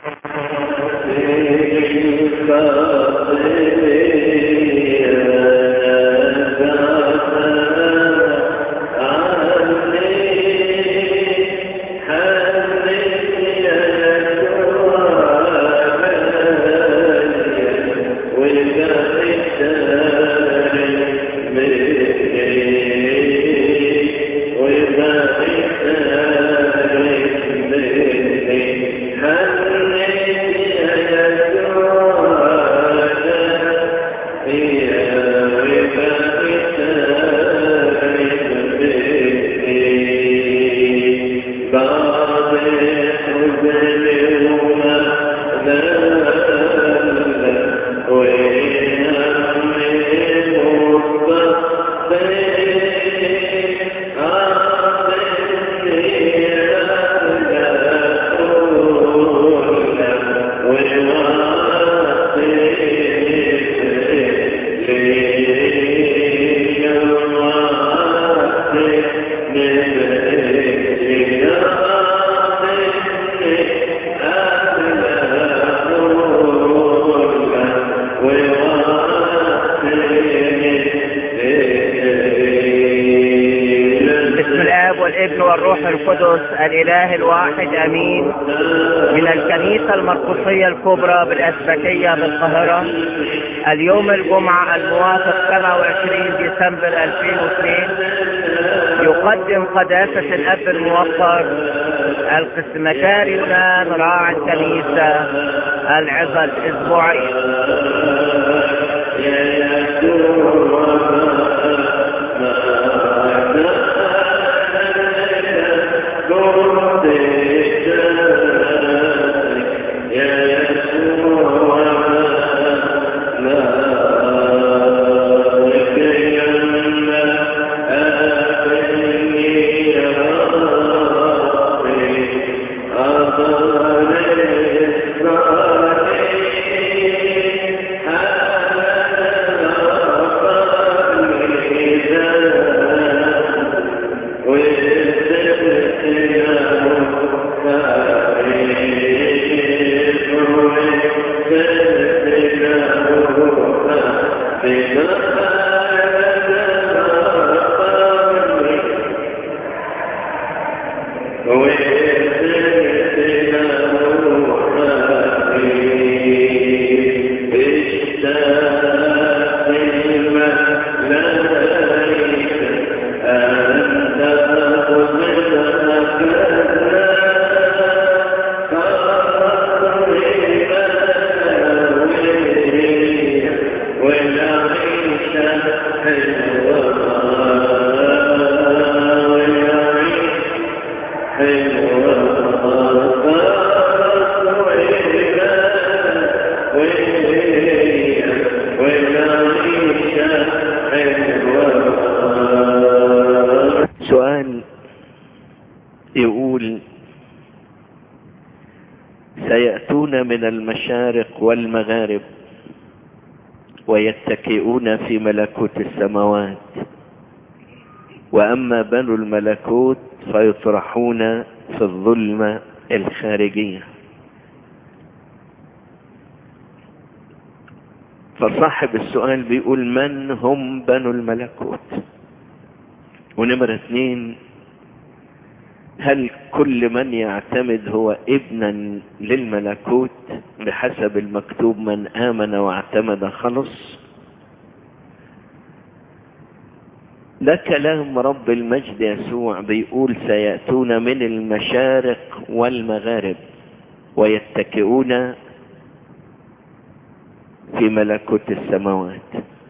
بسم الاب والابن والروح القدس الاله الواحد امين من الكنيسة المرقسية الكبرى بالاسبكية بالقاهرة اليوم الجمعة الموافق 27 ديسمبر 2002 يقدم قداسة الاب الموقر القسمكاري يونان راعي الكنيسة العظة الاسبوعية سؤال يقول سيأتون من المشارق والمغارب ويتكئون في ملكوت السماوات وأما بنو الملكوت فيطرحون في الظلمة الخارجية فصاحب السؤال بيقول من هم بنو الملكوت ونمرة اثنين هل كل من يعتمد هو ابنا للملكوت بحسب المكتوب من آمن واعتمد خلص ده كلام رب المجد يسوع بيقول سيأتون من المشارق والمغارب ويتكئون في ملكوت السماوات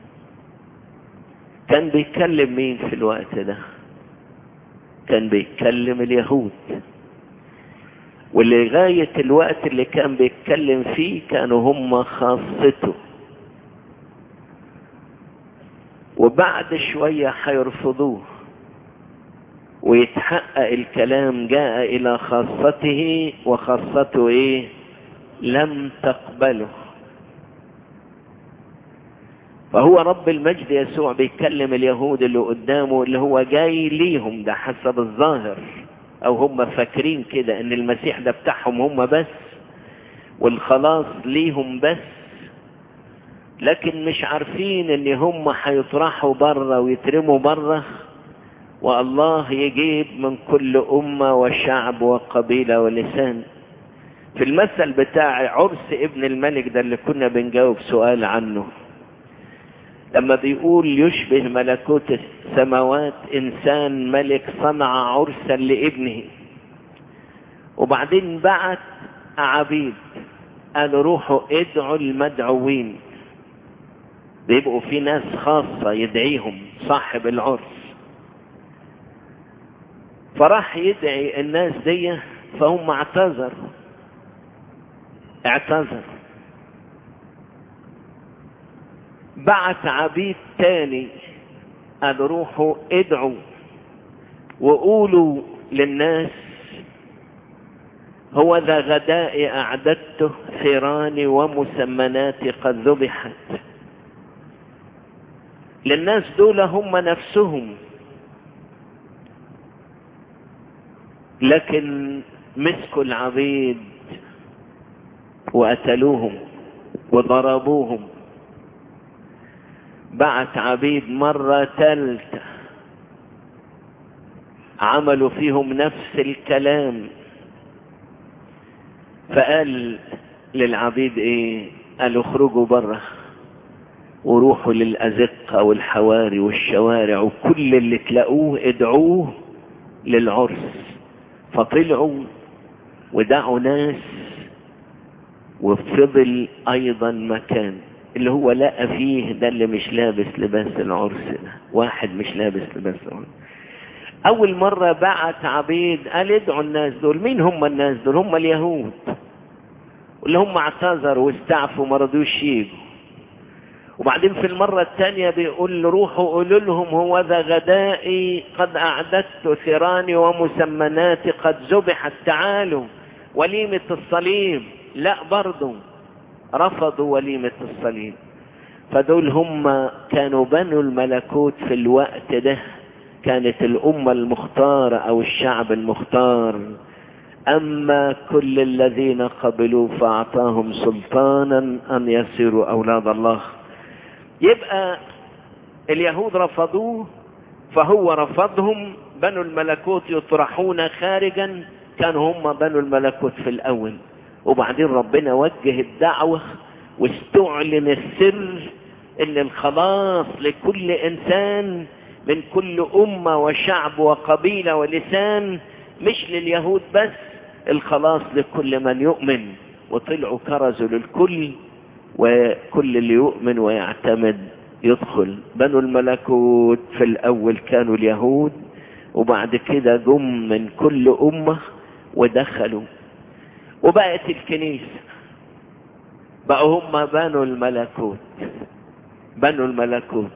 كان بيتكلم مين في الوقت ده كان بيتكلم اليهود ولغاية الوقت اللي كان بيتكلم فيه كانوا هم خاصته وبعد شوية هيرفضوه ويتحقق الكلام جاء الى خاصته وخاصته ايه لم تقبله فهو رب المجد يسوع بيتكلم اليهود اللي قدامه اللي هو جاي ليهم ده حسب الظاهر او هم فاكرين كده ان المسيح ده بتاعهم هم بس والخلاص ليهم بس لكن مش عارفين ان هم هيطرحوا بره ويترموا بره والله يجيب من كل أمة وشعب وقبيلة ولسان في المثل بتاع عرس ابن الملك ده اللي كنا بنجاوب سؤال عنه لما بيقول يشبه ملكوت السماوات إنسان ملك صنع عرسا لابنه وبعدين بعت عبيد قالوا روحوا ادعوا المدعوين بيبقوا في ناس خاصة يدعيهم صاحب العرس فراح يدعي الناس دي فهم اعتذروا اعتذر بعت عبيد تاني قال روحوا ادعوا وقولوا للناس هو ذا غداء أعددته ثيران ومسمنات قد ذبحت للناس دول هم نفسهم لكن مسكوا العبيد وقتلوهم وضربوهم بعت عبيد مرة ثالثة عملوا فيهم نفس الكلام فقال للعبيد ايه قالوا اخرجوا بره وروحوا للأزقة والحواري والشوارع وكل اللي تلاقوه ادعوه للعرس فطلعوا ودعوا ناس وفضل ايضا مكان اللي هو لقى فيه ده اللي مش لابس لباس العرس ده واحد مش لابس لباس العرس اول مرة بعت عبيد قال ادعوا الناس دول مين هم الناس دول هم اليهود واللي هم اعتذروا واستعفوا ما رضوش يجوا وبعدين في المرة الثانية بيقول روحوا قولوا لهم هو ذا غدائي قد أعددت ثيراني ومسمناتي قد ذبحت تعالوا وليمة الصليب لا برضو رفضوا وليمة الصليب فدول هم كانوا بنوا الملكوت في الوقت ده كانت الأمة المختارة أو الشعب المختار أما كل الذين قبلوا فأعطاهم سلطانا أن يصيروا أولاد الله يبقى اليهود رفضوه فهو رفضهم بنو الملكوت يطرحون خارجا كانوا هم بنو الملكوت في الأول وبعدين ربنا وجه الدعوة واستعلن السر ان الخلاص لكل انسان من كل امة وشعب وقبيلة ولسان مش لليهود بس الخلاص لكل من يؤمن وطلعوا كرزوا للكل وكل اللي يؤمن ويعتمد يدخل بنو الملكوت في الاول كانوا اليهود وبعد كده جم من كل امة ودخلوا وبقت الكنيسة بقوا هم بنو الملكوت بنو الملكوت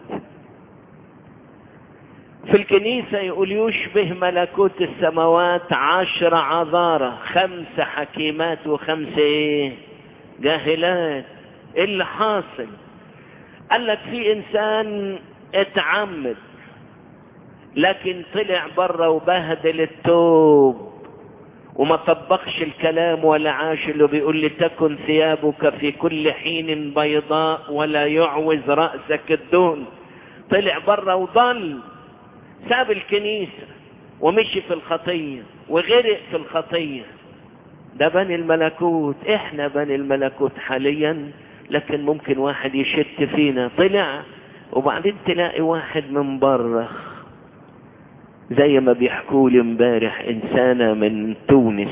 في الكنيسة يقول يشبه ملكوت السماوات عشر عذارة خمس حكيمات وخمس ايه جاهلات ايه اللي حاصل قال لك في انسان اتعمد لكن طلع بره وبهدل التوب وما طبقش الكلام ولا عاش اللي بيقول لي تكن ثيابك في كل حين بيضاء ولا يعوز رأسك الدهن طلع بره وضل ساب الكنيسة ومشي في الخطية وغرق في الخطية ده بني الملكوت احنا بني الملكوت حاليا لكن ممكن واحد يشت فينا طلع وبعدين تلاقي واحد من بره زي ما بيحكوا لي امبارح انسانة من تونس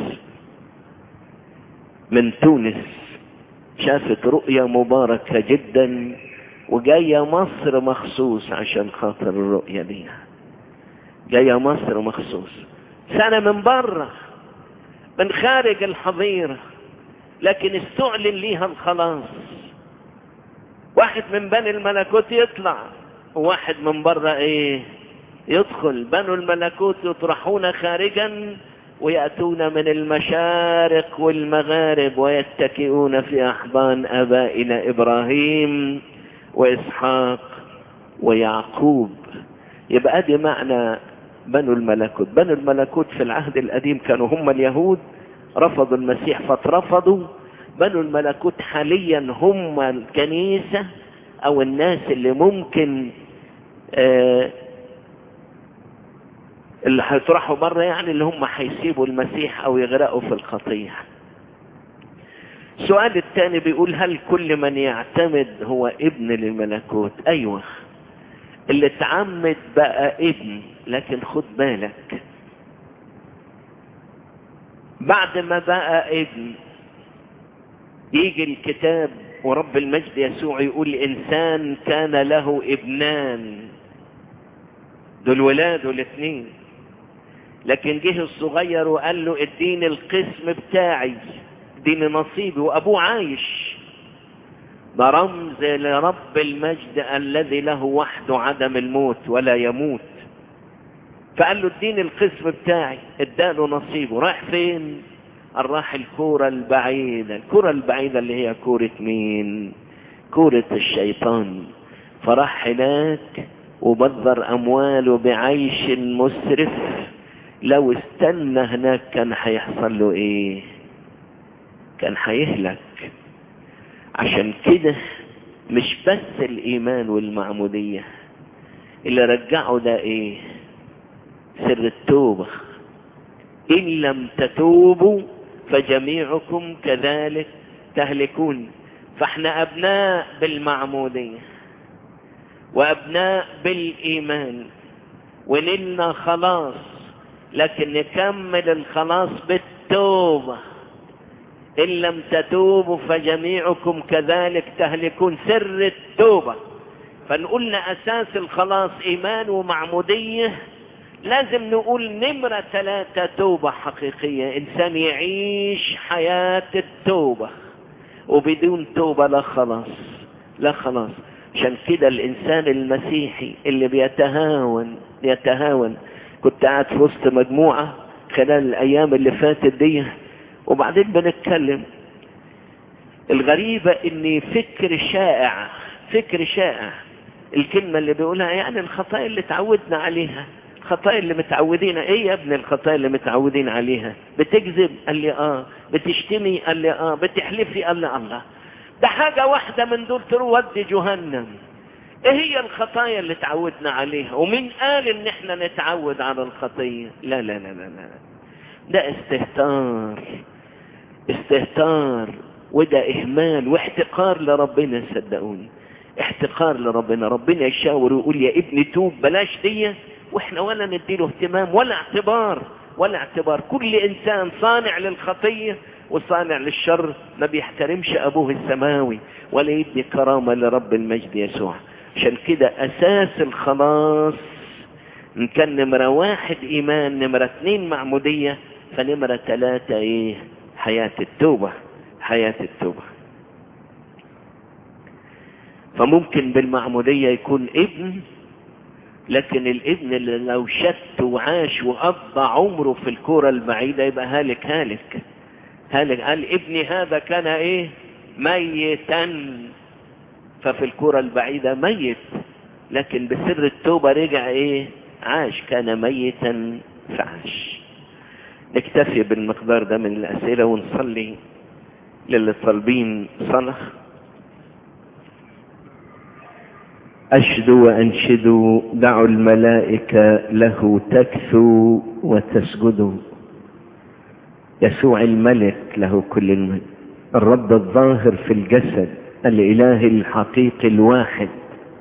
من تونس شافت رؤية مباركة جدا وجاية مصر مخصوص عشان خاطر الرؤية دي جاية مصر مخصوص سنة من بره من خارج الحظيرة لكن استعلن ليها الخلاص واحد من بني الملكوت يطلع وواحد من بره ايه يدخل بنو الملكوت يطرحون خارجا ويأتون من المشارق والمغارب ويتكئون في أحضان أبائنا إبراهيم وإسحاق ويعقوب يبقى دي معنى بنو الملكوت بنو الملكوت في العهد القديم كانوا هم اليهود رفضوا المسيح فاترفضوا بنو الملكوت حاليا هم الكنيسة او الناس اللي ممكن آه اللي هيطرحوا بره يعني اللي هم هيسيبوا المسيح او يغرقوا في الخطية السؤال الثاني بيقول هل كل من يعتمد هو ابن للملكوت ايوه اللي اتعمد بقى ابن لكن خد بالك بعد ما بقى ابن يجي الكتاب ورب المجد يسوع يقول انسان كان له ابنان دول ولاده الاثنين لكن جه الصغير وقال له اديني القسم بتاعي اديني نصيبي وابوه عايش ده رمز لرب المجد الذي له وحده عدم الموت ولا يموت فقال له اديني القسم بتاعي اداله نصيبه راح فين قال راح الكورة البعيدة الكورة البعيدة اللي هي كورة مين كورة الشيطان فراح هناك وبذر امواله بعيش مسرف لو استنى هناك كان هيحصل له ايه كان هيهلك عشان كده مش بس الايمان والمعمودية اللي رجعه ده ايه سر التوبة ان لم تتوبوا فجميعكم كذلك تهلكون فاحنا ابناء بالمعمودية وابناء بالايمان ونلنا خلاص لكن نكمل الخلاص بالتوبة ان لم تتوبوا فجميعكم كذلك تهلكون سر التوبة فنقولنا اساس الخلاص ايمان ومعمودية لازم نقول نمرة ثلاثة توبة حقيقية انسان يعيش حياة التوبة وبدون توبة لا خلاص لا خلاص عشان كده الانسان المسيحي اللي بيتهاون يتهاون كنت قاعد في وسط مجموعة خلال الايام اللي فاتت دي وبعدين بنتكلم الغريبة ان فكر شائع فكر شائع الكلمة اللي بيقولها يعني الخطايا اللي تعودنا عليها الخطايا اللي متعودين ايه يا ابن الخطايا اللي متعودين عليها بتكذب قال لي اه بتشتمي قال لي اه بتحلفي قال لي الله ده حاجة واحدة من دول ترود جهنم ايه هي الخطايا اللي تعودنا عليها ومين قال ان احنا نتعود على الخطية لا لا لا لا لا ده استهتار استهتار وده اهمال واحتقار لربنا صدقوني احتقار لربنا ربنا يشاور ويقول يا ابني توب بلاش دي واحنا ولا نديله اهتمام ولا اعتبار ولا اعتبار كل انسان صانع للخطية وصانع للشر ما بيحترمش ابوه السماوي ولا يدي كرامة لرب المجد يسوع عشان كده اساس الخلاص ان كان نمرة واحد ايمان نمرة اتنين معمودية فنمرة ثلاثة ايه حياة التوبة حياة التوبة فممكن بالمعمودية يكون ابن لكن الابن اللي لو شت وعاش وقضى عمره في الكورة البعيدة يبقى هالك هالك هالك قال ابني هذا كان ايه ميتا ففي الكورة البعيدة ميت لكن بسر التوبة رجع ايه عاش كان ميتا فعاش نكتفي بالمقدار ده من الاسئلة ونصلي للي طالبين صلاة أشدوا وأنشدوا دعوا الملائكة له تكثوا وتسجدوا يسوع الملك له كل المجد الرب الظاهر في الجسد الإله الحقيقي الواحد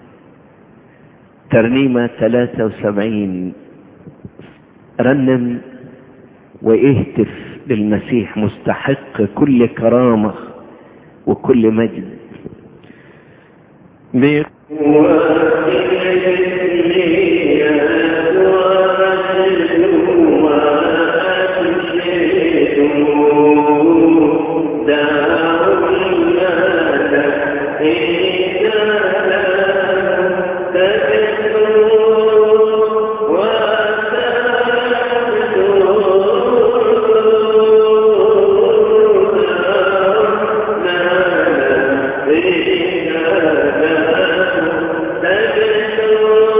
ترنيمة 73 رنم واهتف للمسيح مستحق كل كرامة وكل مجد Thank you.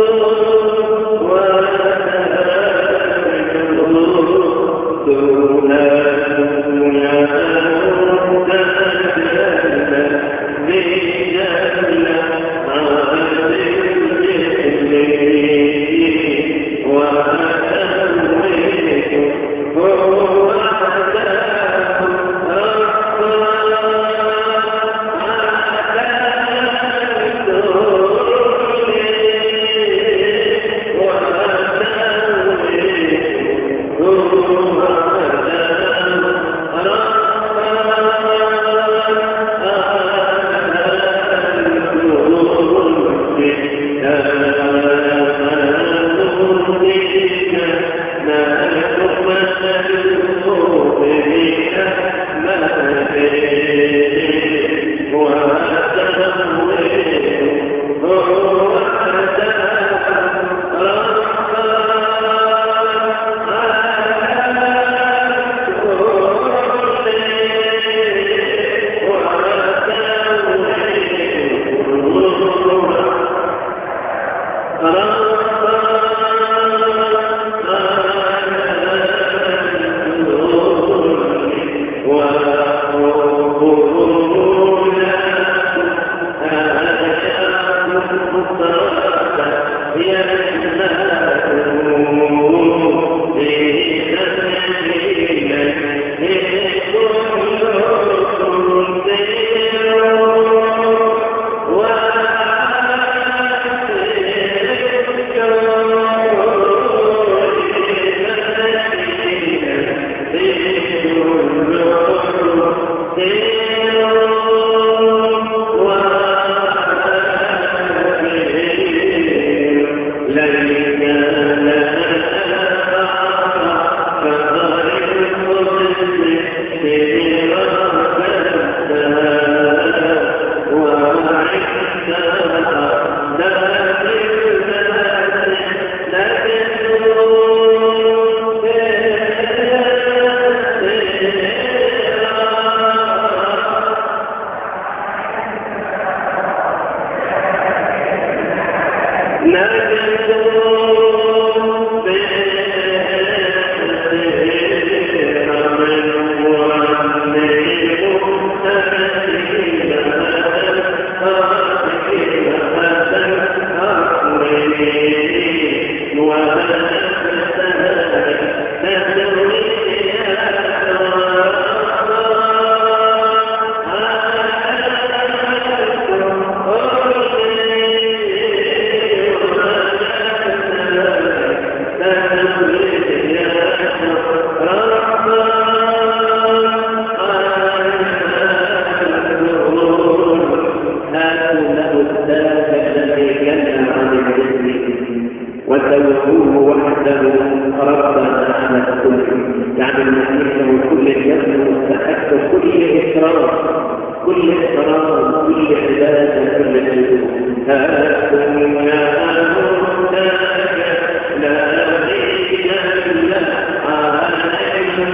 يعني المسيح له كل الجنة مستحق كل إكرام كل إكرام كل عبادة كل شيء هاكم يا أمتاك لا غير إلا عالم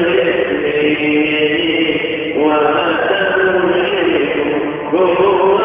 الإثم وأتمنيكم هو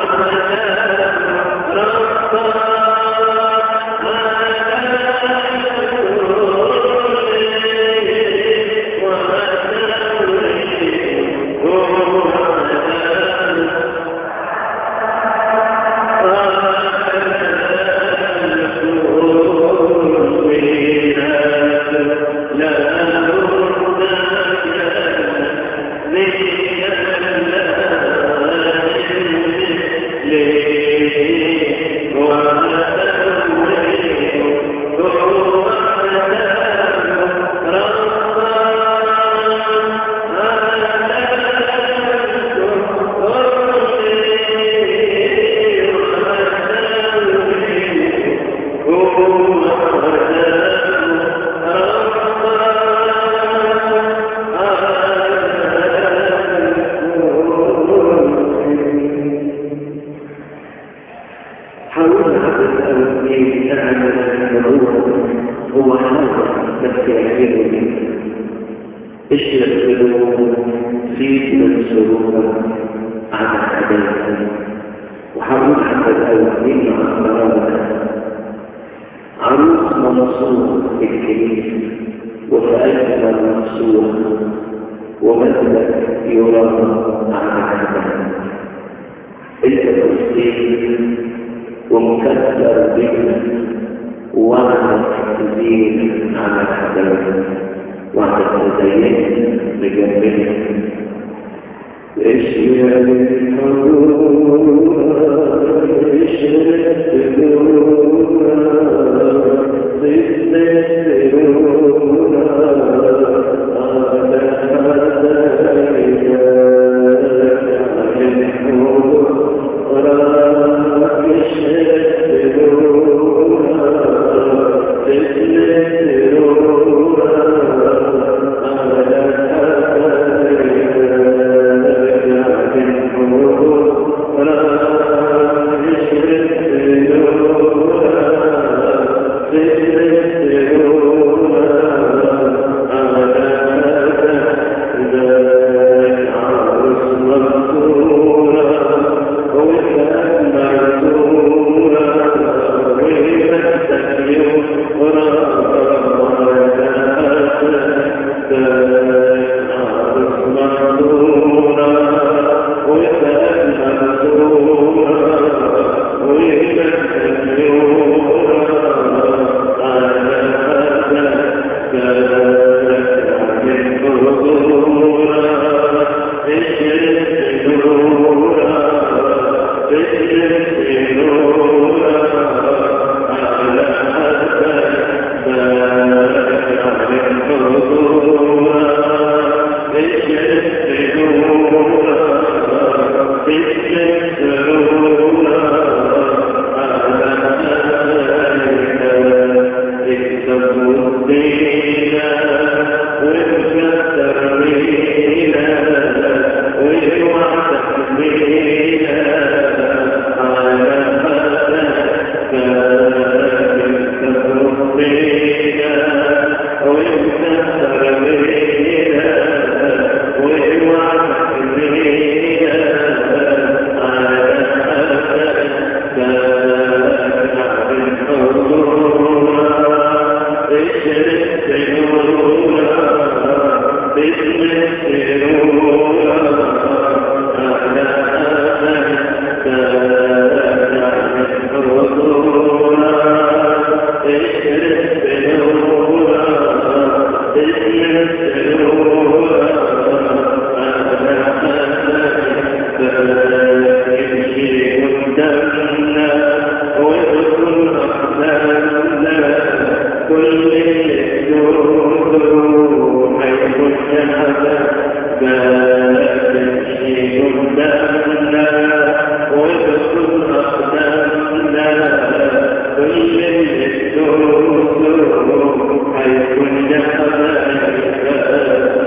كل حبائبك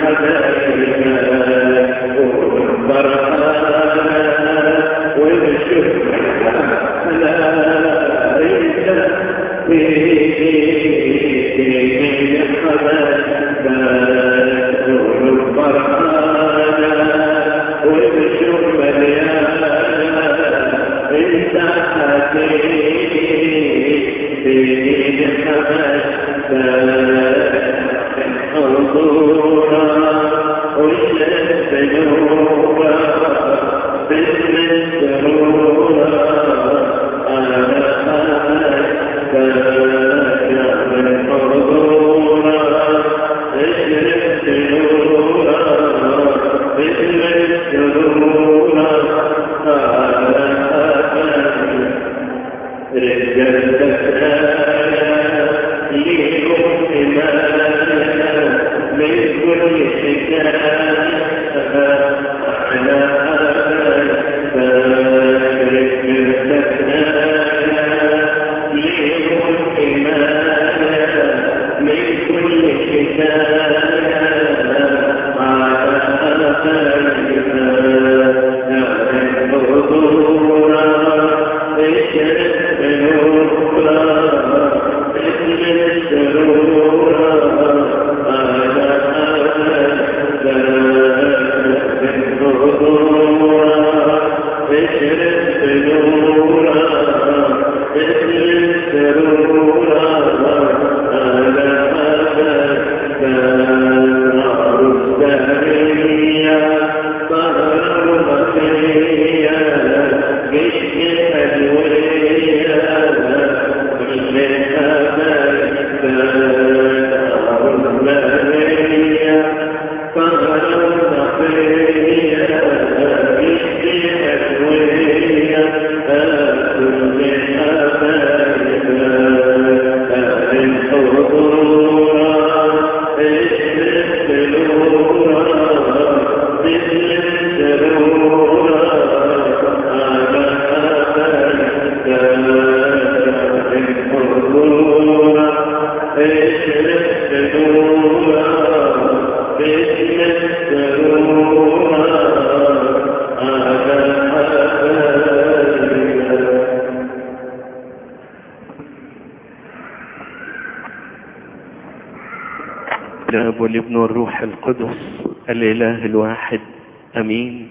الاب والابن والروح القدس الاله الواحد امين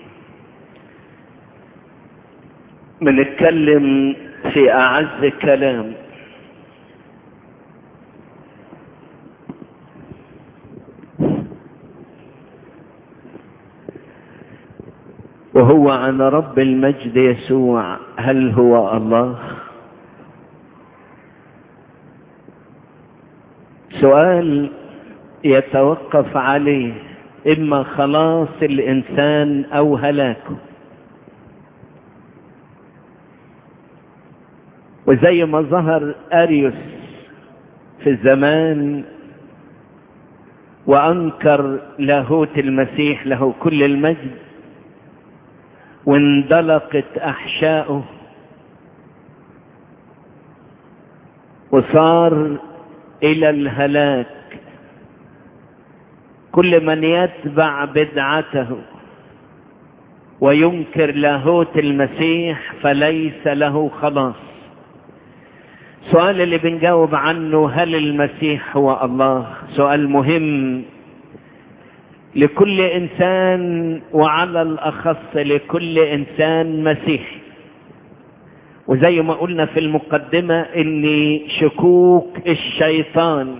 بنتكلم في اعز كلام وهو عن رب المجد يسوع هل هو الله سؤال يتوقف عليه اما خلاص الانسان او هلاكه وزي ما ظهر اريوس في الزمان وانكر لاهوت المسيح له كل المجد واندلقت احشاؤه وصار الى الهلاك كل من يتبع بدعته وينكر لاهوت المسيح فليس له خلاص سؤال اللي بنجاوب عنه هل المسيح هو الله سؤال مهم لكل انسان وعلى الاخص لكل انسان مسيحي وزي ما قلنا في المقدمة ان شكوك الشيطان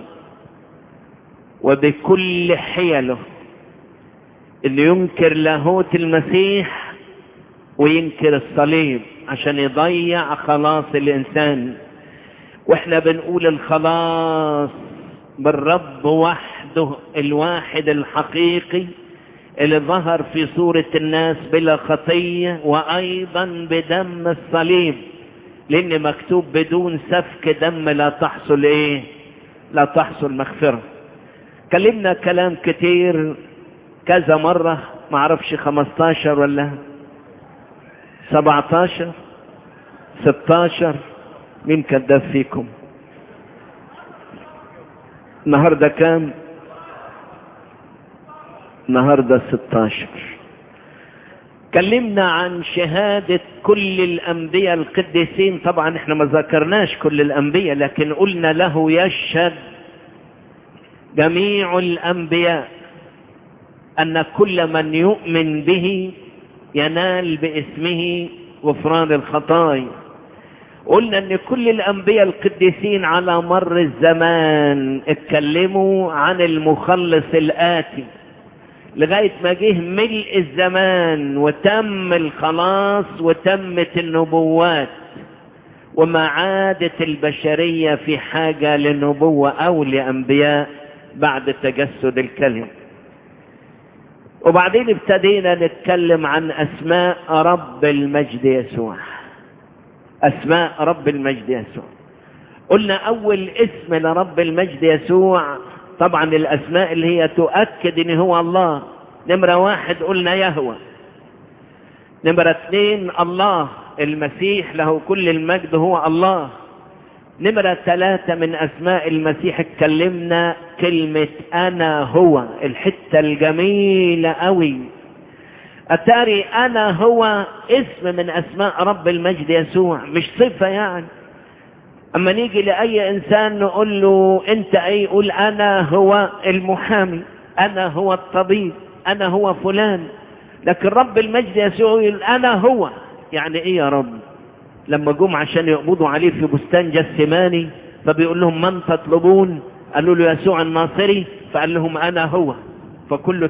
وبكل حيله انه ينكر لاهوت المسيح وينكر الصليب عشان يضيع خلاص الانسان واحنا بنقول الخلاص بالرب وحده الواحد الحقيقي اللي ظهر في صورة الناس بلا خطية وايضا بدم الصليب لان مكتوب بدون سفك دم لا تحصل ايه لا تحصل مغفرة كلمنا كلام كتير كذا مرة معرفش خمستاشر ولا سبعتاشر ستاشر مين كذاب فيكم النهاردة كام النهاردة 16 كلمنا عن شهادة كل الأنبياء القديسين طبعا احنا ما ذكرناش كل الأنبياء لكن قلنا له يشهد جميع الأنبياء أن كل من يؤمن به ينال باسمه غفران الخطايا قلنا ان كل الانبياء القديسين على مر الزمان اتكلموا عن المخلص الاتي لغاية ما جه ملء الزمان وتم الخلاص وتمت النبوات وما عادت البشرية في حاجة لنبوة او لانبياء بعد تجسد الكلمة وبعدين ابتدينا نتكلم عن اسماء رب المجد يسوع اسماء رب المجد يسوع قلنا اول اسم لرب المجد يسوع طبعا الاسماء اللي هي تؤكد ان هو الله نمرة واحد قلنا يهوى نمرة اثنين الله المسيح له كل المجد هو الله نمرة ثلاثة من أسماء المسيح اتكلمنا كلمة أنا هو الحتة الجميلة قوي أتاري أنا هو اسم من أسماء رب المجد يسوع مش صفة يعني أما نيجي لأي إنسان نقول له أنت أي يقول أنا هو المحامي أنا هو الطبيب أنا هو فلان لكن رب المجد يسوع يقول أنا هو يعني إيه يا رب لما جم عشان يقبضوا عليه في بستان جسماني فبيقول لهم من تطلبون قالوا له يسوع الناصري فقال لهم أنا هو فكله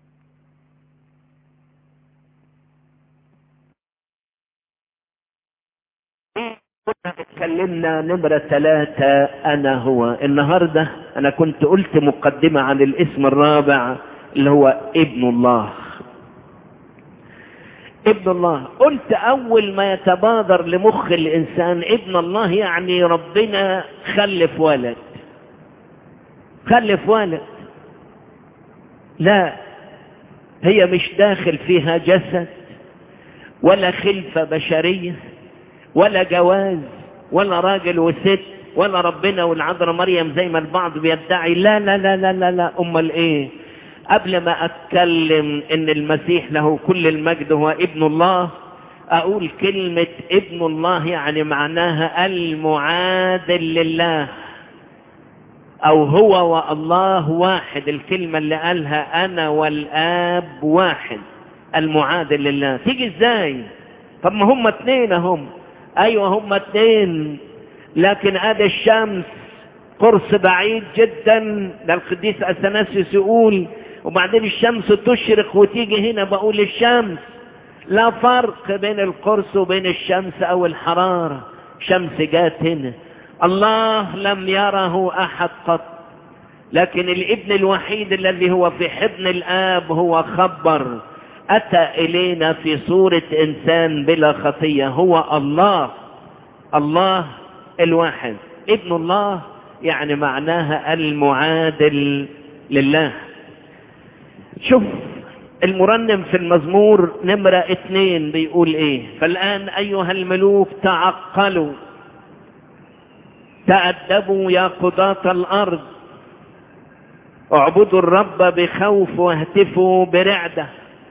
اتكلمنا نمرة ثلاثة أنا هو النهاردة أنا كنت قلت مقدمة عن الاسم الرابع اللي هو ابن الله ابن الله قلت أول ما يتبادر لمخ الإنسان ابن الله يعني ربنا خلف ولد خلف ولد لا هي مش داخل فيها جسد ولا خلفة بشرية ولا جواز ولا راجل وست ولا ربنا والعذراء مريم زي ما البعض بيدعي لا لا لا لا لا لا امال ايه قبل ما اتكلم ان المسيح له كل المجد هو ابن الله اقول كلمة ابن الله يعني معناها المعادل لله او هو والله واحد الكلمة اللي قالها انا والاب واحد المعادل لله تيجي ازاي طب ما هم اتنين هم ايوه هم اتنين لكن ادي الشمس قرص بعيد جدا ده القديس اثناسيوس يقول وبعدين الشمس تشرق وتيجي هنا بقول الشمس لا فرق بين القرص وبين الشمس او الحرارة شمس جات هنا الله لم يره احد قط لكن الابن الوحيد الذي هو في حضن الاب هو خبر اتى الينا في صورة انسان بلا خطية هو الله الله الواحد ابن الله يعني معناها المعادل لله شوف المرنم في المزمور نمرة اتنين بيقول ايه فالان ايها الملوك تعقلوا تأدبوا يا قضاة الارض اعبدوا الرب بخوف واهتفوا برعدة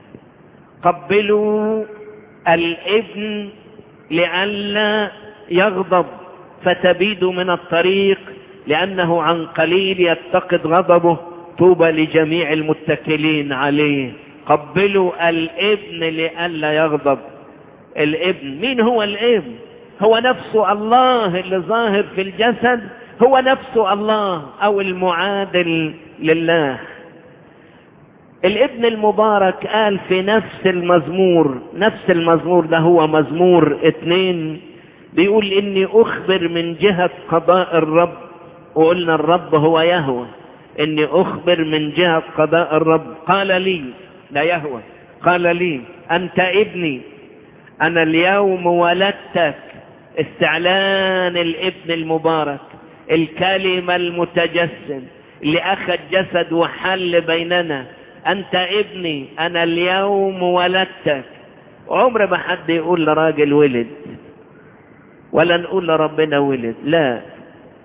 قبلوا الابن لئلا يغضب فتبيدوا من الطريق لأنه عن قليل يتقد غضبه طوبى لجميع المتكلين عليه قبلوا الابن لئلا يغضب الابن مين هو الابن هو نفسه الله اللي ظاهر في الجسد هو نفسه الله او المعادل لله الابن المبارك قال في نفس المزمور نفس المزمور ده هو مزمور اتنين بيقول اني اخبر من جهة قضاء الرب وقلنا الرب هو يهوى اني اخبر من جهة قضاء الرب قال لي لا يهوى قال لي انت ابني انا اليوم ولدتك استعلان الابن المبارك الكلمة المتجسد اللي اخذ جسد وحل بيننا انت ابني انا اليوم ولدتك عمر ما حد يقول لراجل ولد ولا نقول لربنا ولد لا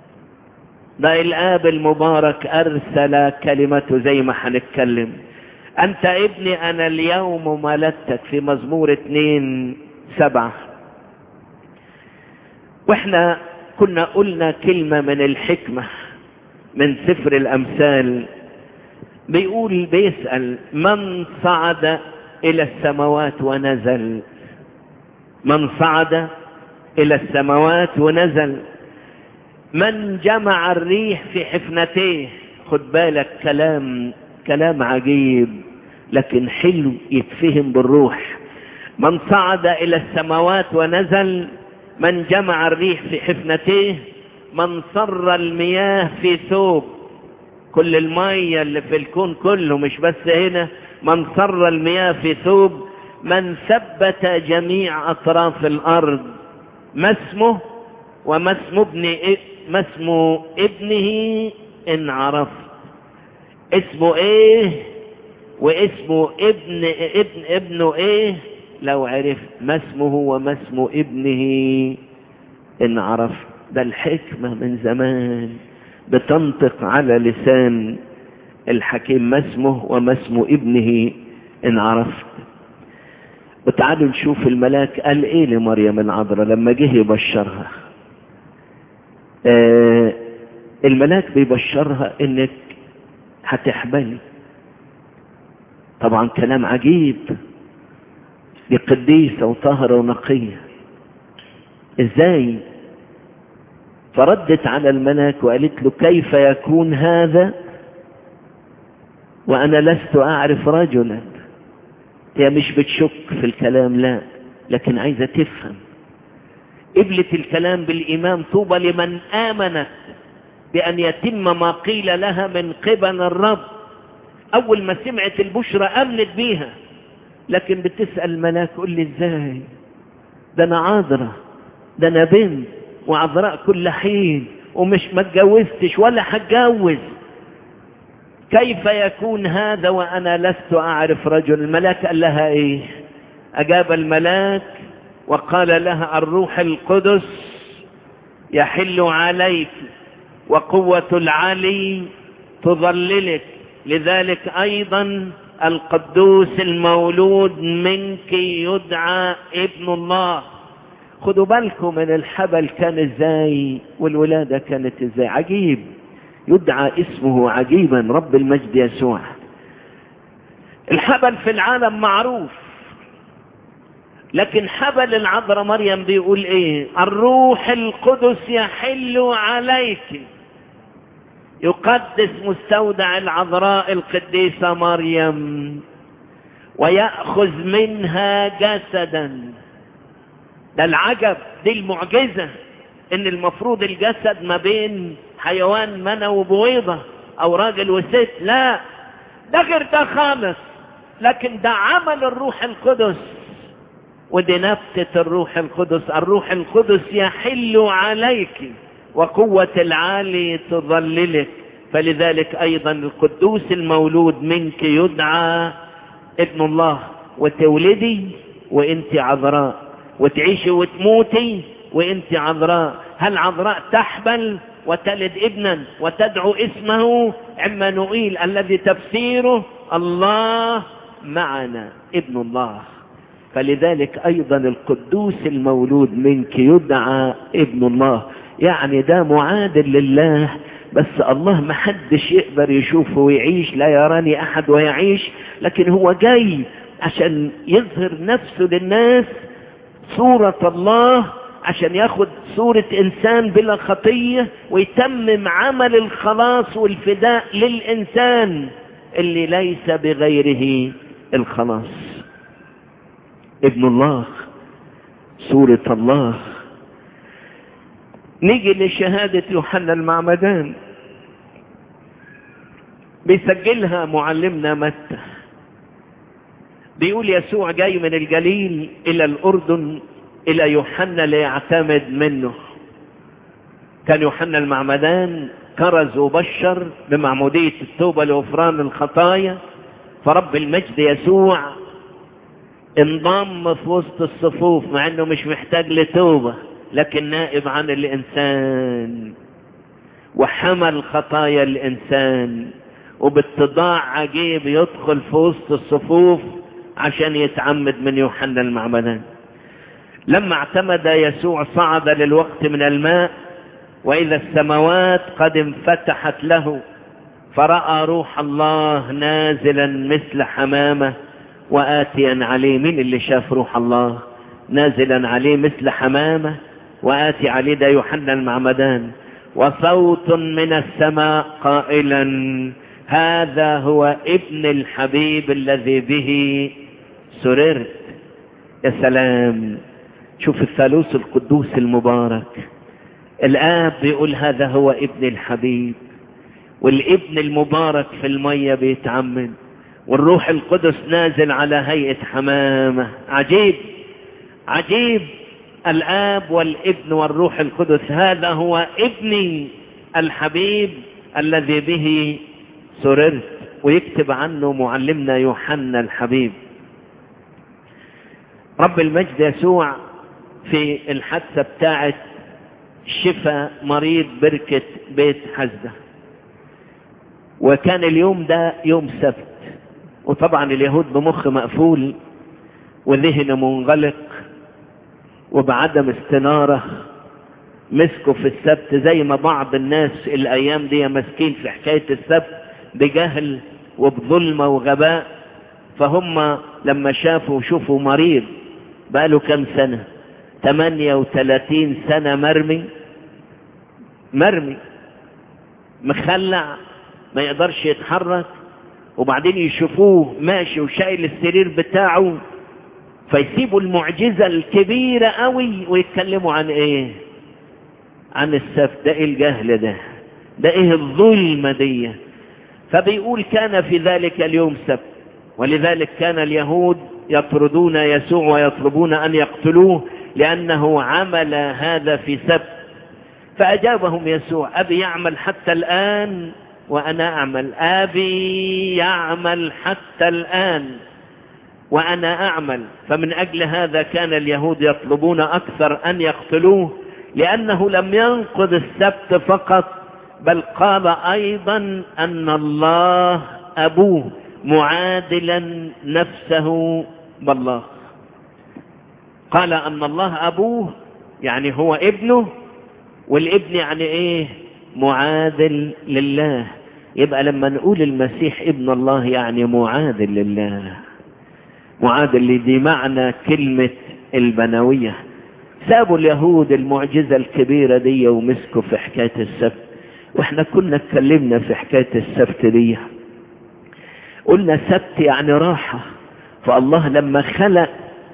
ده الاب المبارك ارسل كلمته زي ما هنتكلم أنت ابني أنا اليوم ملدتك في مزمور اتنين سبعة واحنا كنا قلنا كلمة من الحكمة من سفر الأمثال بيقول بيسأل من صعد إلى السماوات ونزل من صعد إلى السماوات ونزل من جمع الريح في حفنتيه خد بالك كلام كلام عجيب لكن حلو يتفهم بالروح من صعد إلى السماوات ونزل من جمع الريح في حفنتيه من صر المياه في ثوب كل المية اللي في الكون كله مش بس هنا من صر المياه في ثوب من ثبت جميع أطراف الأرض ما اسمه وما اسم ابن ما اسم ابنه إن عرف اسمه ايه واسمه ابن ابن ابنه ايه لو عرفت ما اسمه وما اسم ابنه ان عرفت ده الحكمة من زمان بتنطق على لسان الحكيم ما اسمه وما اسم ابنه ان عرفت وتعالوا نشوف الملاك قال ايه لمريم العذراء لما جه يبشرها آه الملاك بيبشرها انك هتحبلي طبعا كلام عجيب دي قديسة وطاهرة ونقية ازاي فردت على الملاك وقالت له كيف يكون هذا وانا لست اعرف رجلا هي مش بتشك في الكلام لا لكن عايزة تفهم قبلت الكلام بالإيمان طوبى لمن آمنت بأن يتم ما قيل لها من قبل الرب أول ما سمعت البشرى أمنت بيها لكن بتسأل الملاك قول لي إزاي ده أنا عذرة ده أنا بنت وعذراء كل حين ومش ما اتجوزتش ولا هتجوز كيف يكون هذا وأنا لست أعرف رجل الملاك قال لها إيه أجاب الملاك وقال لها الروح القدس يحل عليك وقوة العلي تظللك لذلك أيضا القدوس المولود منك يدعى ابن الله خدوا بالكم من الحبل كان ازاي والولادة كانت ازاي عجيب يدعى اسمه عجيبا رب المجد يسوع الحبل في العالم معروف لكن حبل العذراء مريم بيقول ايه الروح القدس يحل عليك يقدس مستودع العذراء القديسة مريم ويأخذ منها جسدا ده العجب دي المعجزة ان المفروض الجسد ما بين حيوان منى وبويضة او راجل وست لا ده غير ده خالص لكن ده عمل الروح القدس ودي نبتة الروح القدس الروح القدس يحل عليك وقوة العالي تظللك فلذلك ايضا القدوس المولود منك يدعى ابن الله وتولدي وانت عذراء وتعيشي وتموتي وانت عذراء هل عذراء تحبل وتلد ابنا وتدعو اسمه عمانوئيل الذي تفسيره الله معنا ابن الله فلذلك ايضا القدوس المولود منك يدعى ابن الله يعني ده معادل لله بس الله ما حدش يقدر يشوفه ويعيش لا يراني احد ويعيش لكن هو جاي عشان يظهر نفسه للناس صورة الله عشان ياخد صورة انسان بلا خطية ويتمم عمل الخلاص والفداء للانسان اللي ليس بغيره الخلاص ابن الله صورة الله نيجي لشهادة يوحنا المعمدان بيسجلها معلمنا متى بيقول يسوع جاي من الجليل الى الاردن الى يوحنا ليعتمد منه كان يوحنا المعمدان كرز وبشر بمعمودية التوبة لغفران الخطايا فرب المجد يسوع انضم في وسط الصفوف مع انه مش محتاج لتوبة لكن نائب عن الانسان وحمل خطايا الانسان وباتضاع عجيب يدخل في وسط الصفوف عشان يتعمد من يوحنا المعمدان لما اعتمد يسوع صعد للوقت من الماء وإذا السماوات قد انفتحت له فرأى روح الله نازلا مثل حمامة وآتيا عليه مين اللي شاف روح الله نازلا عليه مثل حمامة وآتي عليه ده يوحنا المعمدان وصوت من السماء قائلا هذا هو ابن الحبيب الذي به سررت يا سلام شوف الثالوث القدوس المبارك الآب بيقول هذا هو ابن الحبيب والابن المبارك في المية بيتعمد والروح القدس نازل على هيئة حمامة عجيب عجيب الآب والابن والروح القدس هذا هو ابني الحبيب الذي به سررت ويكتب عنه معلمنا يوحنا الحبيب رب المجد يسوع في الحادثة بتاعت شفى مريض بركة بيت حزة وكان اليوم ده يوم سبت وطبعا اليهود بمخ مقفول وذهن منغلق وبعدم استنارة مسكوا في السبت زي ما بعض الناس الايام دي ماسكين في حكاية السبت بجهل وبظلمة وغباء فهم لما شافوا شوفوا مريض بقاله كم سنة 38 سنة مرمي مرمي مخلع ما يقدرش يتحرك وبعدين يشوفوه ماشي وشايل السرير بتاعه فيسيبوا المعجزة الكبيرة قوي ويتكلموا عن ايه عن السفت ده ايه الجهل ده ده ايه الظلمة دي فبيقول كان في ذلك اليوم سبت ولذلك كان اليهود يطردون يسوع ويطلبون ان يقتلوه لانه عمل هذا في سبت فاجابهم يسوع ابي يعمل حتى الان وانا اعمل ابي يعمل حتى الان وانا اعمل فمن اجل هذا كان اليهود يطلبون اكثر ان يقتلوه لانه لم ينقض السبت فقط بل قال ايضا ان الله ابوه معادلا نفسه بالله قال ان الله ابوه يعني هو ابنه والابن يعني ايه معادل لله يبقى لما نقول المسيح ابن الله يعني معادل لله معادل دي معنى كلمة البنوية سابوا اليهود المعجزة الكبيرة دي ومسكوا في حكاية السبت واحنا كنا اتكلمنا في حكاية السبت دي قلنا سبت يعني راحة فالله لما خلق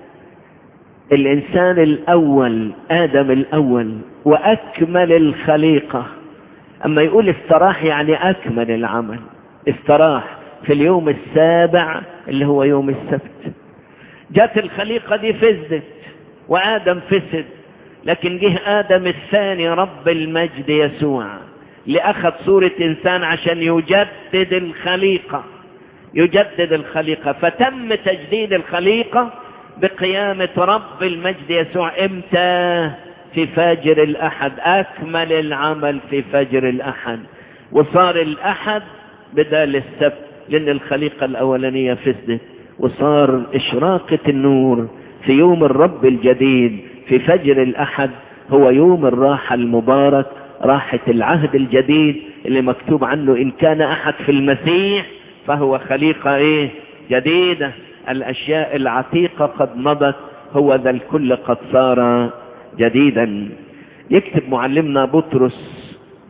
الانسان الاول ادم الاول واكمل الخليقة اما يقول استراح يعني اكمل العمل استراح في اليوم السابع اللي هو يوم السبت جت الخليقة دي فزت وآدم فسد لكن جه آدم الثاني رب المجد يسوع لأخذ صورة إنسان عشان يجدد الخليقة يجدد الخليقة فتم تجديد الخليقة بقيامة رب المجد يسوع امتى في فجر الأحد أكمل العمل في فجر الأحد وصار الأحد بدال السبت لأن الخليقة الأولانية فسدت وصار إشراقة النور في يوم الرب الجديد في فجر الأحد هو يوم الراحة المبارك راحة العهد الجديد اللي مكتوب عنه إن كان أحد في المسيح فهو خليقة إيه جديدة الأشياء العتيقة قد مضت هو ذا الكل قد صار جديدا يكتب معلمنا بطرس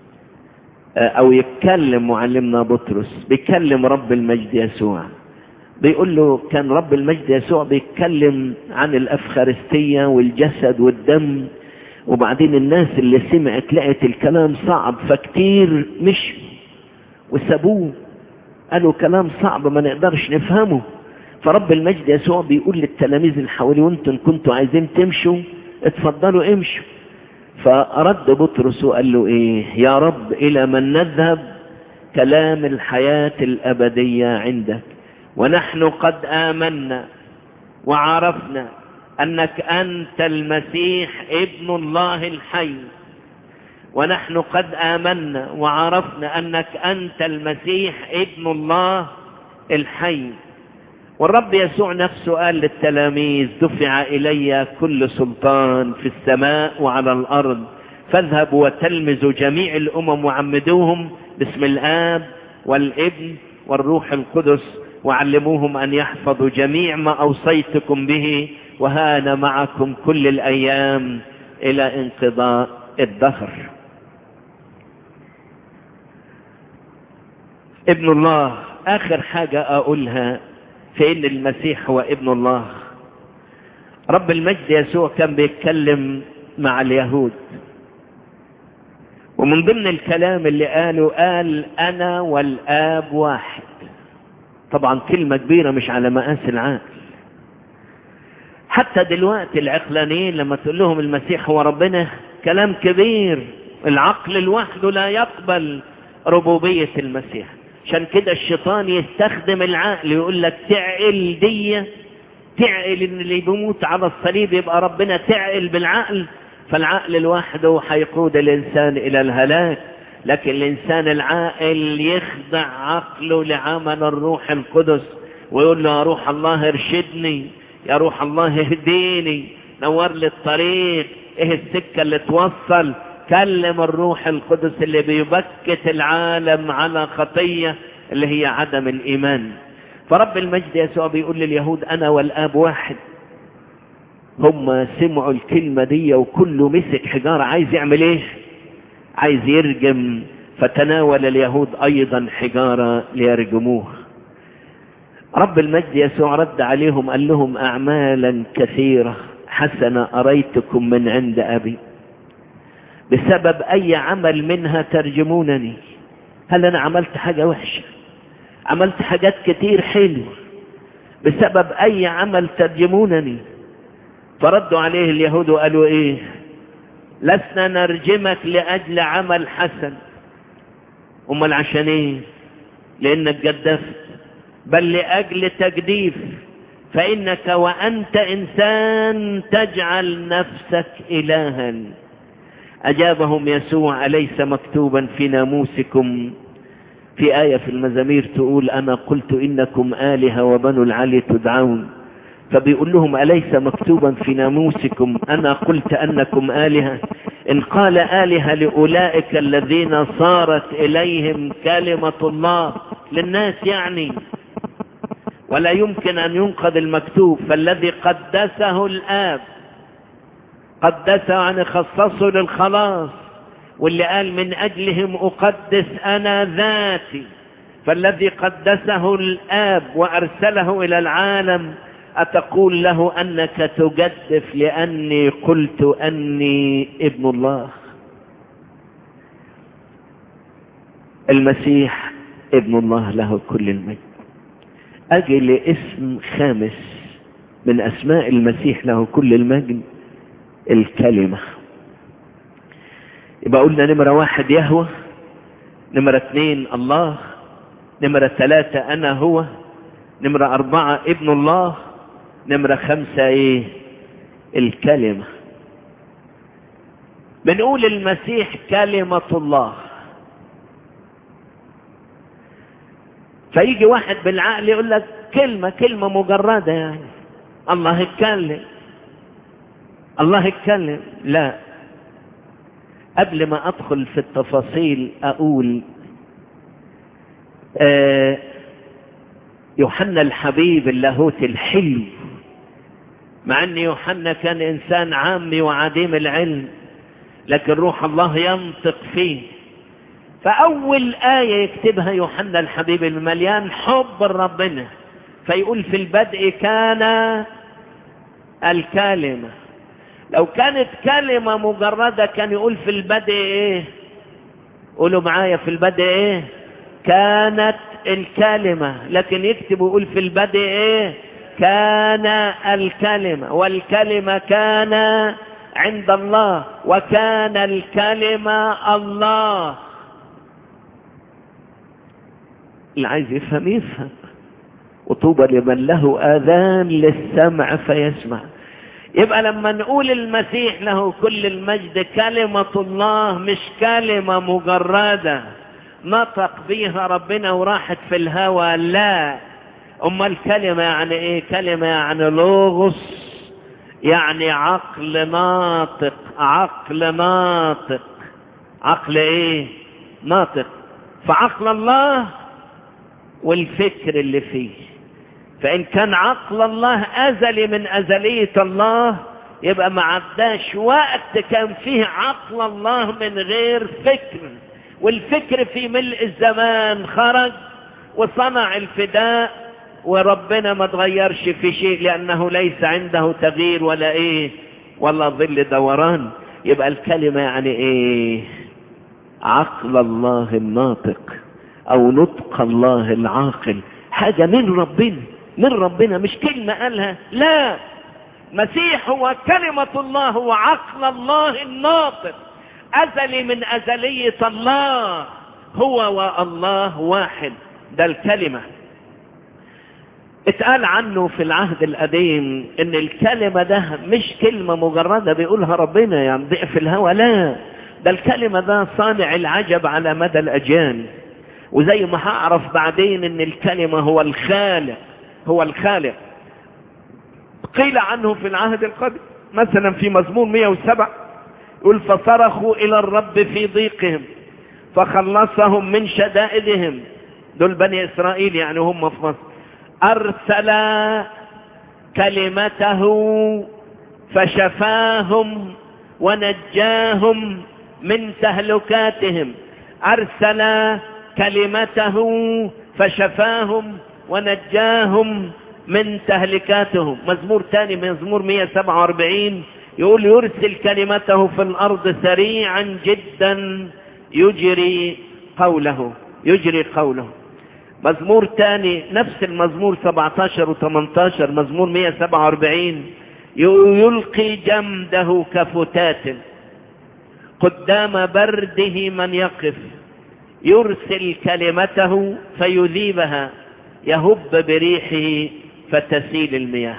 او يتكلم معلمنا بطرس بيتكلم رب المجد يسوع بيقول له كان رب المجد يسوع بيتكلم عن الافخارستية والجسد والدم وبعدين الناس اللي سمعت لقت الكلام صعب فكتير مش وسابوه قالوا كلام صعب ما نقدرش نفهمه فرب المجد يسوع بيقول للتلاميذ اللي حواليه وانتم كنتوا عايزين تمشوا اتفضلوا امشوا فرد بطرس وقال له ايه يا رب الى من نذهب كلام الحياة الابدية عندك ونحن قد امنا وعرفنا انك انت المسيح ابن الله الحي ونحن قد آمنا وعرفنا أنك أنت المسيح ابن الله الحي والرب يسوع نفسه قال للتلاميذ دفع إلي كل سلطان في السماء وعلى الأرض فاذهبوا وتلمذوا جميع الأمم وعمدوهم باسم الآب والابن والروح القدس وعلموهم أن يحفظوا جميع ما أوصيتكم به وهانا معكم كل الأيام إلى انقضاء الدهر ابن الله آخر حاجة أقولها في إن المسيح هو ابن الله رب المجد يسوع كان بيتكلم مع اليهود ومن ضمن الكلام اللي قاله قال أنا والآب واحد طبعا كلمة كبيرة مش على مقاس العقل حتى دلوقتي العقلانيين لما تقول لهم المسيح هو ربنا كلام كبير العقل لوحده لا يقبل ربوبية المسيح عشان كده الشيطان يستخدم العقل يقول لك تعقل دي تعقل ان اللي بيموت على الصليب يبقى ربنا تعقل بالعقل فالعقل لوحده هيقود الانسان الى الهلاك لكن الانسان العاقل يخضع عقله لعمل الروح القدس ويقول له يا روح الله ارشدني يا روح الله اهديني نور لي الطريق ايه السكة اللي توصل كلم الروح القدس اللي بيبكت العالم على خطية اللي هي عدم الإيمان فرب المجد يسوع بيقول لليهود أنا والآب واحد هم سمعوا الكلمة دي وكله مسك حجارة عايز يعمل ايه عايز يرجم فتناول اليهود أيضا حجارة ليرجموه رب المجد يسوع رد عليهم قال لهم أعمالا كثيرة حسنة أريتكم من عند أبي بسبب أي عمل منها ترجمونني هل أنا عملت حاجة وحشة عملت حاجات كتير حلوة بسبب أي عمل ترجمونني فردوا عليه اليهود وقالوا إيه لسنا نرجمك لأجل عمل حسن أمال عشان إيه لأنك جدفت بل لأجل تجديف فإنك وأنت إنسان تجعل نفسك إلها أجابهم يسوع أليس مكتوبا في ناموسكم في آية في المزامير تقول أنا قلت إنكم آلهة وبنو العلي تدعون فبيقول لهم أليس مكتوبا في ناموسكم أنا قلت أنكم آلهة إن قال آلهة لأولئك الذين صارت إليهم كلمة الله للناس يعني ولا يمكن أن ينقذ المكتوب فالذي قدسه الآب قدسه يعني خصصه للخلاص واللي قال من أجلهم أقدس أنا ذاتي فالذي قدسه الآب وأرسله إلى العالم أتقول له أنك تجدف لأني قلت أني ابن الله المسيح ابن الله له كل المجد أجي لاسم خامس من أسماء المسيح له كل المجد الكلمة يبقى قلنا نمرة واحد يهوى نمرة اثنين الله نمرة ثلاثة أنا هو نمرة أربعة ابن الله نمرة خمسة ايه الكلمة بنقول المسيح كلمة الله فيجي واحد بالعقل يقول لك كلمة كلمة مجردة يعني الله اتكلم الله اتكلم لا قبل ما ادخل في التفاصيل اقول آه يوحنا الحبيب اللاهوت الحلو مع ان يوحنا كان انسان عامي وعديم العلم لكن روح الله ينطق فيه فاول آية يكتبها يوحنا الحبيب المليان حب ربنا فيقول في البدء كان الكلمة لو كانت كلمة مجردة كان يقول في البدء ايه قولوا معايا في البدء ايه كانت الكلمة لكن يكتب ويقول في البدء ايه كان الكلمة والكلمة كان عند الله وكان الكلمة الله اللي عايز يفهم يفهم وطوبى لمن له آذان للسمع فيسمع يبقى لما نقول المسيح له كل المجد كلمة الله مش كلمة مجردة نطق بيها ربنا وراحت في الهوى لا أما الكلمة يعني ايه كلمة يعني لوغس يعني عقل ناطق عقل ناطق عقل ايه ناطق فعقل الله والفكر اللي فيه فإن كان عقل الله أزلي من أزلية الله يبقى ما عداش وقت كان فيه عقل الله من غير فكر والفكر في ملء الزمان خرج وصنع الفداء وربنا ما تغيرش في شيء لأنه ليس عنده تغيير ولا إيه ولا ظل دوران يبقى الكلمة يعني إيه عقل الله الناطق أو نطق الله العاقل حاجة من ربنا من ربنا مش كلمة قالها لا مسيح هو كلمة الله هو عقل الله الناطق أزلي من أزلية الله هو والله واحد ده الكلمة اتقال عنه في العهد القديم ان الكلمة ده مش كلمة مجردة بيقولها ربنا يعني ضعف الهوى لا ده الكلمة ده صانع العجب على مدى الأجيال وزي ما هعرف بعدين ان الكلمة هو الخالق هو الخالق قيل عنه في العهد القديم مثلا في مزمور 107 يقول فصرخوا الى الرب في ضيقهم فخلصهم من شدائدهم دول بني اسرائيل يعني هم في مصر ارسل كلمته فشفاهم ونجاهم من تهلكاتهم ارسل كلمته فشفاهم ونجاهم من تهلكاتهم مزمور ثاني مزمور 147 يقول يرسل كلمته في الأرض سريعا جدا يجري قوله يجري قوله مزمور ثاني نفس المزمور 17 و18 مزمور 147 يلقي جمده كفتات قدام برده من يقف يرسل كلمته فيذيبها يهب بريحه فتسيل المياه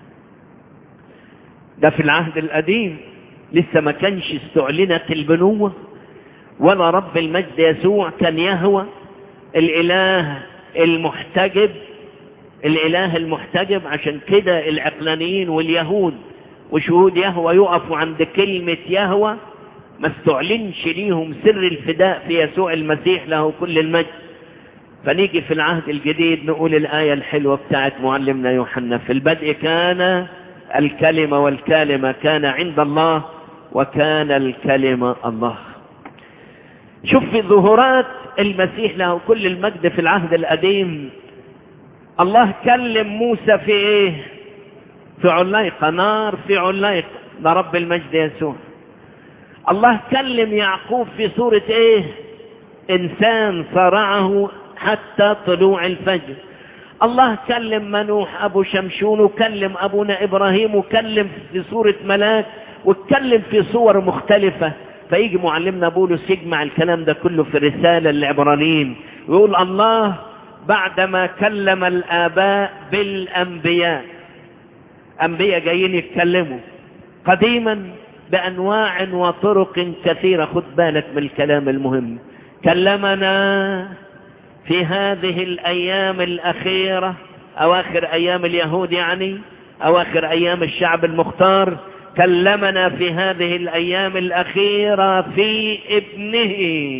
ده في العهد القديم لسه ما كانش استعلنت البنوة ولا رب المجد يسوع كان يهوى الإله المحتجب الإله المحتجب عشان كده العقلانيين واليهود وشهود يهوى يقفوا عند كلمة يهوى ما استعلنش ليهم سر الفداء في يسوع المسيح له كل المجد فنيجي في العهد الجديد نقول الآية الحلوة بتاعت معلمنا يوحنا في البدء كان الكلمة والكلمة كان عند الله وكان الكلمة الله شوف في ظهورات المسيح له كل المجد في العهد القديم الله كلم موسى في ايه في عليقة نار في عليقة ده رب المجد يسوع الله كلم يعقوب في صورة ايه انسان صرعه حتى طلوع الفجر الله كلم منوح ابو شمشون وكلم ابونا ابراهيم وكلم في صورة ملاك واتكلم في صور مختلفة فيجي معلمنا بولس يجمع الكلام ده كله في رسالة للعبرانيين ويقول الله بعدما كلم الآباء بالأنبياء أنبياء جايين يتكلموا قديما بأنواع وطرق كثيرة خد بالك من الكلام المهم كلمنا في هذه الأيام الأخيرة أواخر أيام اليهود يعني أواخر أيام الشعب المختار كلمنا في هذه الأيام الأخيرة في ابنه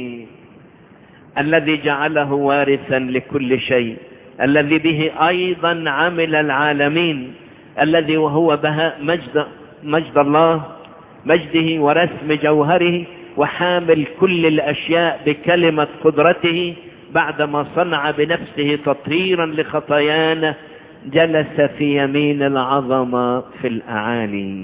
الذي جعله وارثا لكل شيء الذي به أيضا عمل العالمين الذي وهو بهاء مجد, مجد الله مجده ورسم جوهره وحامل كل الأشياء بكلمة قدرته بعدما صنع بنفسه تطهيرا لخطايانا جلس في يمين العظمة في الأعالي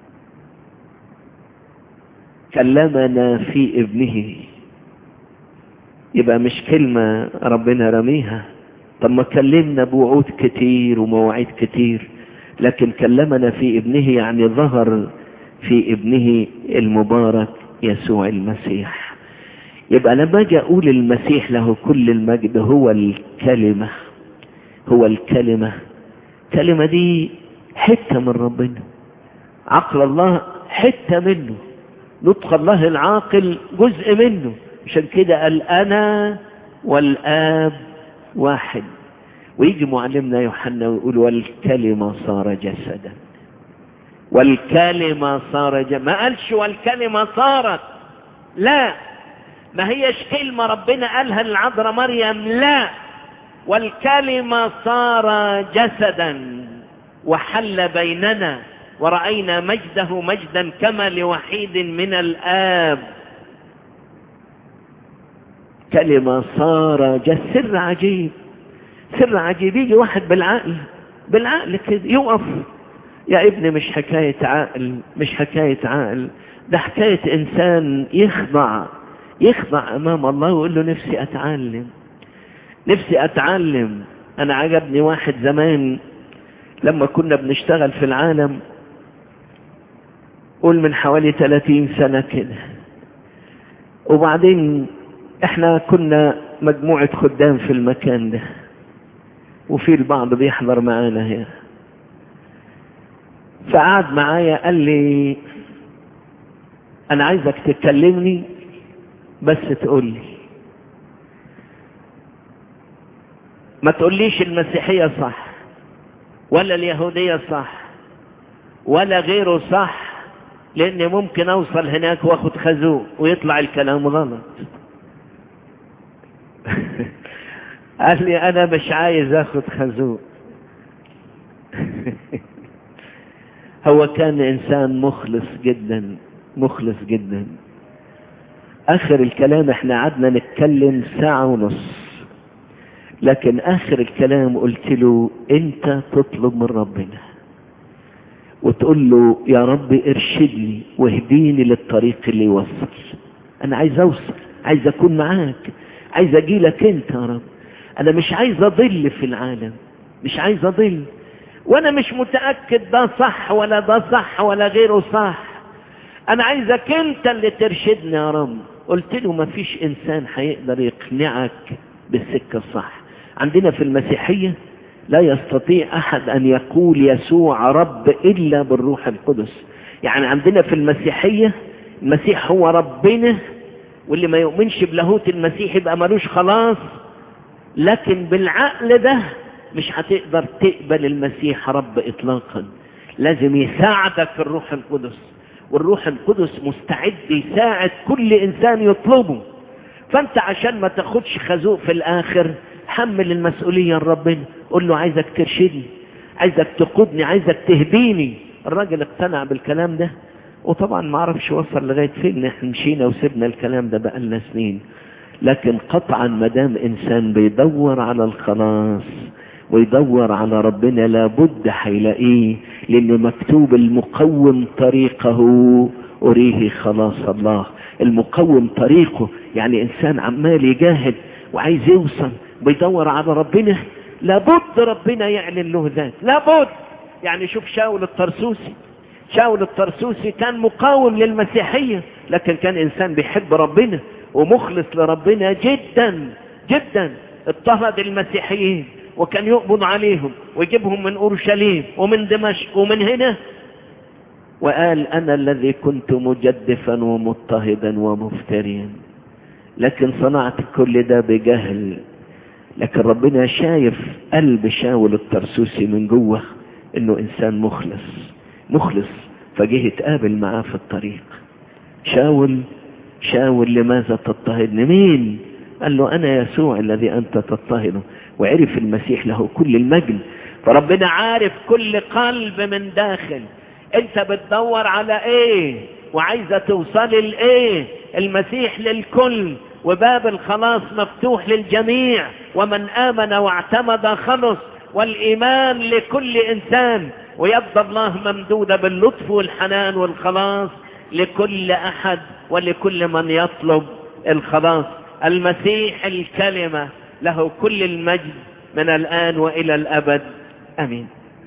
كلمنا في ابنه يبقى مش كلمة ربنا رميها طب ما كلمنا بوعود كتير ومواعيد كتير لكن كلمنا في ابنه يعني ظهر في ابنه المبارك يسوع المسيح يبقى لما اجي اقول المسيح له كل المجد هو الكلمة هو الكلمة الكلمة دي حتة من ربنا عقل الله حتة منه نطق الله العاقل جزء منه عشان كده قال أنا والآب واحد ويجي معلمنا يوحنا ويقول والكلمة صار جسدا والكلمة صار جسدا ما قالش والكلمة صارت لا ما هيش كلمة ربنا قالها للعذراء مريم لا والكلمة صار جسدا وحل بيننا ورأينا مجده مجدا كما لوحيد من الآب كلمة صار جسد سر عجيب سر عجيب يجي واحد بالعقل بالعقل كده يقف يا ابني مش حكاية عقل مش حكاية عقل ده حكاية إنسان يخضع يخضع أمام الله ويقول له نفسي أتعلم نفسي أتعلم أنا عجبني واحد زمان لما كنا بنشتغل في العالم قول من حوالي 30 سنة كده وبعدين احنا كنا مجموعة خدام في المكان ده وفي البعض بيحضر معانا هنا فقعد معايا قال لي انا عايزك تكلمني بس تقول لي ما تقوليش المسيحية صح ولا اليهودية صح ولا غيره صح لان ممكن اوصل هناك واخد خازوق ويطلع الكلام غلط قال لي انا مش عايز اخد خازوق هو كان انسان مخلص جدا مخلص جدا اخر الكلام احنا قعدنا نتكلم ساعة ونص لكن اخر الكلام قلت له انت تطلب من ربنا وتقول له يا رب ارشدني واهديني للطريق اللي يوصل انا عايز اوصل عايز اكون معاك عايز اجي لك انت يا رب انا مش عايز اضل في العالم مش عايز اضل وانا مش متأكد ده صح ولا ده صح ولا غيره صح انا عايزك انت اللي ترشدني يا رب قلت له ما فيش انسان هيقدر يقنعك بالسكة الصح عندنا في المسيحية لا يستطيع احد ان يقول يسوع رب الا بالروح القدس يعني عندنا في المسيحية المسيح هو ربنا واللي ما يؤمنش بلاهوت المسيح يبقى ملوش خلاص لكن بالعقل ده مش هتقدر تقبل المسيح رب اطلاقا لازم يساعدك الروح القدس والروح القدس مستعد يساعد كل انسان يطلبه فانت عشان ما تاخدش خازوق في الاخر حمل المسؤولية لربنا قول له عايزك ترشدني عايزك تقودني عايزك تهديني الراجل اقتنع بالكلام ده وطبعا ما اعرفش وصل لغاية فين احنا مشينا وسبنا الكلام ده بقالنا سنين لكن قطعا ما دام انسان بيدور على الخلاص ويدور على ربنا لابد هيلاقيه لانه مكتوب المقوم طريقه اريه خلاص الله المقوم طريقه يعني انسان عمال يجاهد وعايز يوصل بيدور على ربنا لابد ربنا يعلن له ذات لابد يعني شوف شاول الطرسوسي شاول الطرسوسي كان مقاوم للمسيحية لكن كان انسان بيحب ربنا ومخلص لربنا جدا جدا اضطهد المسيحيين وكان يقبض عليهم ويجيبهم من اورشليم ومن دمشق ومن هنا وقال انا الذي كنت مجدفا ومضطهدا ومفتريا لكن صنعت كل ده بجهل لكن ربنا شايف قلب شاول الترسوسي من جوه انه انسان مخلص مخلص فجه يتقابل معاه في الطريق شاول شاول لماذا تضطهدني مين قال له انا يسوع الذي انت تضطهده وعرف المسيح له كل المجد فربنا عارف كل قلب من داخل انت بتدور على ايه وعايزة توصلي لايه المسيح للكل وباب الخلاص مفتوح للجميع ومن آمن واعتمد خلص والإيمان لكل إنسان ويد الله ممدودة باللطف والحنان والخلاص لكل أحد ولكل من يطلب الخلاص المسيح الكلمة له كل المجد من الآن وإلى الأبد أمين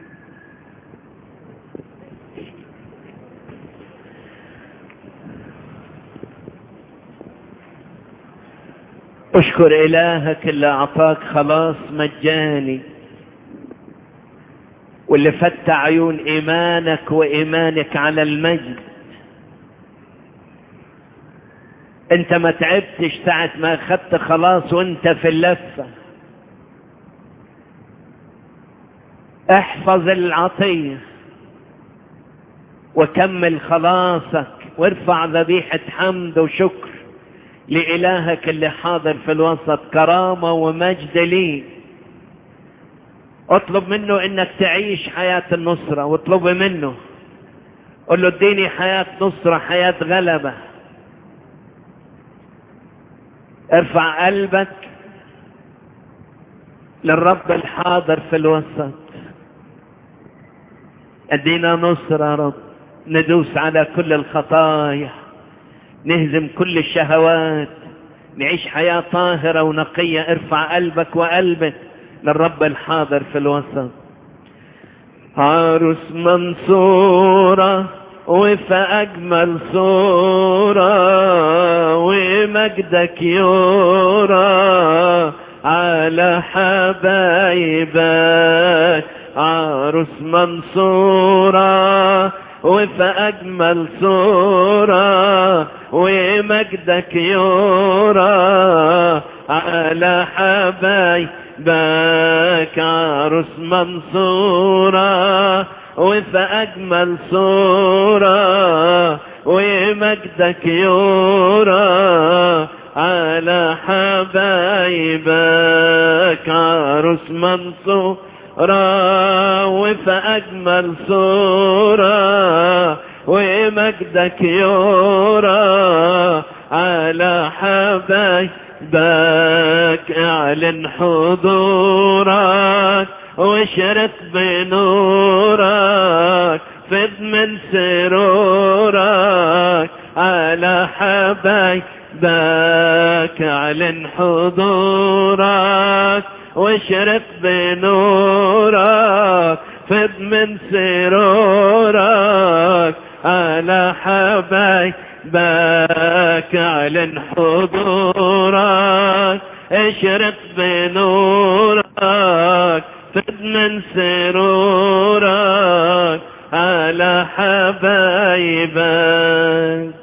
اشكر إلهك اللي أعطاك خلاص مجاني واللي فتح عيون ايمانك وايمانك على المجد انت ما تعبتش ساعة ما اخدت خلاص وانت في اللفة احفظ العطية وكمل خلاصك وارفع ذبيحة حمد وشكر لإلهك اللي حاضر في الوسط كرامة ومجد ليه اطلب منه انك تعيش حياة النصرة واطلب منه قل له اديني حياة نصرة حياة غلبة ارفع قلبك للرب الحاضر في الوسط ادينا نصرة يا رب ندوس على كل الخطايا نهزم كل الشهوات نعيش حياة طاهرة ونقية ارفع قلبك وقلبك للرب الحاضر في الوسط عروس منصورة وفي أجمل صورة ومجدك يورى على حبايبك عروس منصورة وفي أجمل صورة ومجدك يورى على حبايبك عروس منصورة وفي أجمل صورة ومجدك يورى على حبايبك عروس منصورة وفي أجمل صورة ومجدك يورى على حبايبك اعلن حضورك واشرق بنورك فض من سرورك على حبايبك اعلن حضورك واشرق بنورك فض من سرورك على حبايبك اعلن حضورك اشرق بنورك فض من سرورك على حبايبك